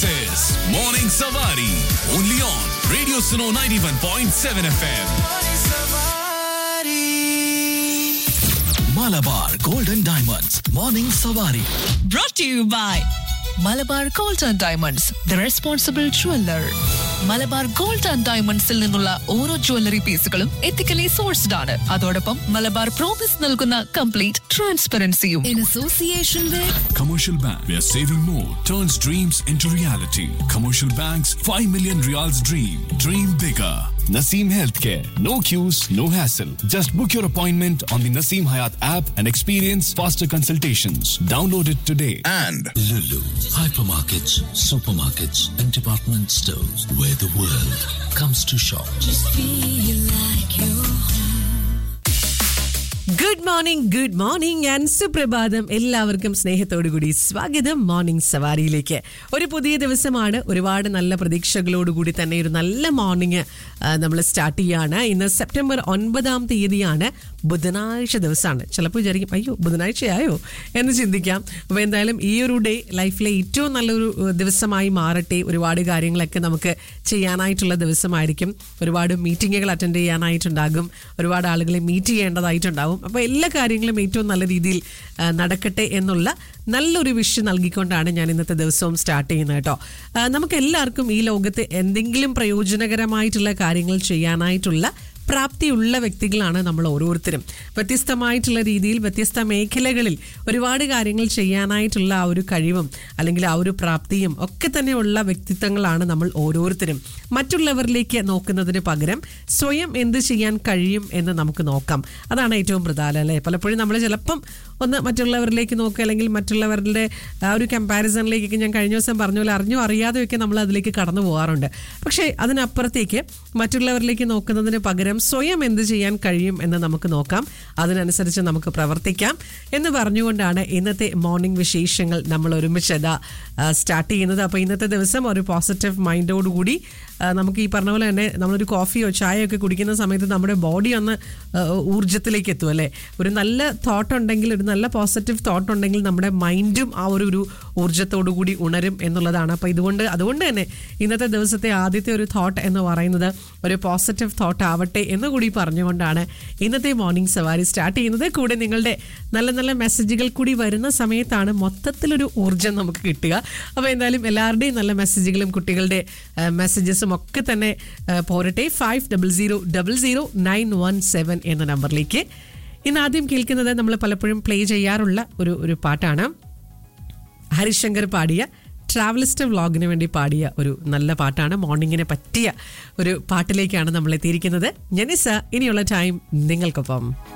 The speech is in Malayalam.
This is Morning Savari. Only on Radio Suno 91.7 FM. Malabar Golden Diamonds. Morning Savari. brought to you by Malabar gold and diamonds the responsible jeweller Malabar gold and ഡയമണ്ട്സിൽ നിന്നുള്ള ഓരോ ജ്വല്ലറി പീസുകളും എത്തിക്കലി സോഴ്സ്ഡ് ആണ് അതോടൊപ്പം മലബാർ പ്രോമിസ് നൽകുന്ന കംപ്ലീറ്റ് ട്രാൻസ്പെറൻസിയും in association with Commercial Bank, where saving more turns dreams into reality. Commercial Bank's 5 million reals dream. Dream bigger. Naseem Healthcare. No queues, no hassle. Just book your appointment on the Naseem Hayat app and experience faster consultations. Download it today. and Lulu, hypermarkets, supermarkets, and department stores where the world comes to shop. Good morning good morning and സുപ്രഭാതം എല്ലാവർക്കും സ്നേഹത്തോടുകൂടി സ്വാഗതം മോർണിംഗ് സവാരിയിലേക്ക് ഒരു പുതിയ ദിവസമാണ് ഒരുപാട് നല്ല പ്രതീക്ഷകളോടുകൂടി തന്നെ ഒരു നല്ല മോർണിംഗ് നമ്മൾ സ്റ്റാർട്ട് ചെയ്യാണ് ഇന്ന് സെപ്റ്റംബർ ഒൻപതാം തീയതിയാണ് ബുധനാഴ്ച ദിവസമാണ് ചിലപ്പോൾ വിചാരിക്കും അയ്യോ ബുധനാഴ്ചയായോ എന്ന് ചിന്തിക്കാം അപ്പോൾ എന്തായാലും ഈ ഒരു ഡേ ലൈഫിലെ ഏറ്റവും നല്ലൊരു ഏഹ്, ദിവസമായി മാറട്ടെ ഒരുപാട് കാര്യങ്ങളൊക്കെ നമുക്ക് ചെയ്യാനായിട്ടുള്ള ദിവസമായിരിക്കും ഒരുപാട് മീറ്റിങ്ങുകൾ അറ്റൻഡ് ചെയ്യാനായിട്ടുണ്ടാകും ഒരുപാട് ആളുകളെ മീറ്റ് ചെയ്യേണ്ടതായിട്ടുണ്ടാവും അപ്പോൾ എല്ലാ കാര്യങ്ങളും ഏറ്റവും നല്ല രീതിയിൽ ആ, നടക്കട്ടെ എന്നുള്ള നല്ലൊരു വിഷ് നൽകിക്കൊണ്ടാണ് ഞാൻ ഇന്നത്തെ ദിവസവും സ്റ്റാർട്ട് ചെയ്യുന്നത് കേട്ടോ ആ, നമുക്ക് എല്ലാവർക്കും ഈ ലോകത്ത് എന്തെങ്കിലും പ്രയോജനകരമായിട്ടുള്ള കാര്യങ്ങൾ ചെയ്യാനായിട്ടുള്ള പ്രാപ്തിയുള്ള വ്യക്തികളാണ് നമ്മൾ ഓരോരുത്തരും വ്യത്യസ്തമായിട്ടുള്ള രീതിയിൽ വ്യത്യസ്ത മേഖലകളിൽ ഒരുപാട് കാര്യങ്ങൾ ചെയ്യാനായിട്ടുള്ള ആ ഒരു കഴിവും അല്ലെങ്കിൽ ആ ഒരു പ്രാപ്തിയും ഒക്കെ തന്നെ ഉള്ള വ്യക്തിത്വങ്ങളാണ് നമ്മൾ ഓരോരുത്തരും മറ്റുള്ളവരിലേക്ക് നോക്കുന്നതിന് പകരം സ്വയം എന്ത് ചെയ്യാൻ കഴിയും എന്ന് നമുക്ക് നോക്കാം അതാണ് ഏറ്റവും പ്രധാനം അല്ലേ പലപ്പോഴും നമ്മൾ ചിലപ്പം ഒന്ന് മറ്റുള്ളവരിലേക്ക് നോക്കുക അല്ലെങ്കിൽ മറ്റുള്ളവരുടെ ആ ഒരു കമ്പാരിസണിലേക്കൊക്കെ ഞാൻ കഴിഞ്ഞ ദിവസം പറഞ്ഞ പോലെ അറിഞ്ഞോ അറിയാതെയൊക്കെ നമ്മൾ അതിലേക്ക് കടന്നു പോകാറുണ്ട് പക്ഷേ അതിനപ്പുറത്തേക്ക് മറ്റുള്ളവരിലേക്ക് നോക്കുന്നതിന് പകരം സ്വയം എന്ത് ചെയ്യാൻ കഴിയും എന്ന് നമുക്ക് നോക്കാം അതിനനുസരിച്ച് നമുക്ക് പ്രവർത്തിക്കാം എന്ന് പറഞ്ഞുകൊണ്ടാണ് ഇന്നത്തെ മോർണിംഗ് വിശേഷങ്ങൾ നമ്മൾ ഒരുമിച്ച് ഇതാ സ്റ്റാർട്ട് ചെയ്യുന്നത് അപ്പോൾ ഇന്നത്തെ ദിവസം ഒരു പോസിറ്റീവ് മൈൻഡോടുകൂടി ആ, നമുക്ക് ഈ പറഞ്ഞ പോലെ തന്നെ നമ്മളൊരു കോഫിയോ ചായയോ ഒക്കെ കുടിക്കുന്ന സമയത്ത് നമ്മുടെ ബോഡി ഒന്ന് ആ, ഊർജ്ജത്തിലേക്ക് എത്തും അല്ലേ ഒരു നല്ല തോട്ട് ഉണ്ടെങ്കിൽ ഒരു നല്ല പോസിറ്റീവ് തോട്ട് ഉണ്ടെങ്കിൽ നമ്മുടെ മൈൻഡും ആ ഒരു ഒരു ഊർജ്ജത്തോടു കൂടി ഉണരും എന്നുള്ളതാണ് അപ്പോൾ ഇതുകൊണ്ട് അതുകൊണ്ട് തന്നെ ഇന്നത്തെ ദിവസത്തെ ആദ്യത്തെ ഒരു തോട്ട് എന്ന് പറയുന്നത് ഒരു പോസിറ്റീവ് തോട്ട് ആവട്ടെ എന്ന് കൂടി പറഞ്ഞുകൊണ്ടാണ് ഇന്നത്തെ മോർണിംഗ് സവാരി സ്റ്റാർട്ട് ചെയ്യുന്നത് കൂടെ നിങ്ങളുടെ നല്ല നല്ല മെസ്സേജുകൾ കൂടി വരുന്ന സമയത്താണ് മൊത്തത്തിലൊരു ഊർജ്ജം നമുക്ക് കിട്ടുക അപ്പോൾ എന്തായാലും എല്ലാവരുടെയും നല്ല മെസ്സേജുകളും കുട്ടികളുടെ മെസ്സേജസും ഒക്കെ തന്നെ ആ, പോരട്ടെ five double zero double zero nine one seven എന്ന നമ്പറിലേക്ക് ഇന്ന് ആദ്യം കേൾക്കുന്നത് നമ്മൾ പലപ്പോഴും പ്ലേ ചെയ്യാറുള്ള ഒരു ഒരു പാട്ടാണ് ഹരിശങ്കർ പാടിയ ട്രാവലിസ്റ്റ് വ്ളോഗിന് വേണ്ടി പാടിയ ഒരു നല്ല പാട്ടാണ് മോർണിംഗിന് പറ്റിയ ഒരു പാട്ടിലേക്കാണ് നമ്മൾ എത്തിയിരിക്കുന്നത് ജനിസ ഇനിയുള്ള ടൈം നിങ്ങൾക്കൊപ്പം